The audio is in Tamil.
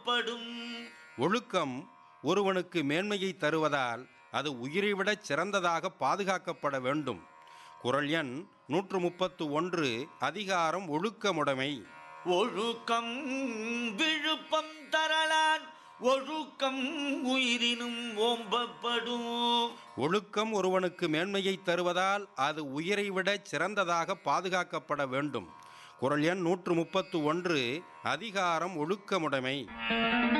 ஓம்பப்படும் ஒழுக்கம் ஒருவனுக்கு மேன்மையை தருவதால் அது உயிரை விடச் சிறந்ததாக பாதுகாக்கப்பட வேண்டும் குரல் எண் நூற்று முப்பத்து ஒன்று அதிகாரம் ஒழுக்கமுடைமை ஒழுக்கம் விழுப்பம் தரலான் ஒழுக்கம் உயிரினும் ஓம்பப்படும் ஒழுக்கம் ஒருவனுக்கு மேன்மையை தருவதால் அது உயிரை விடச் சிறந்ததாக பாதுகாக்கப்பட வேண்டும் குரல் எண் நூற்று முப்பத்து ஒன்று அதிகாரம் ஒழுக்கமுடைமை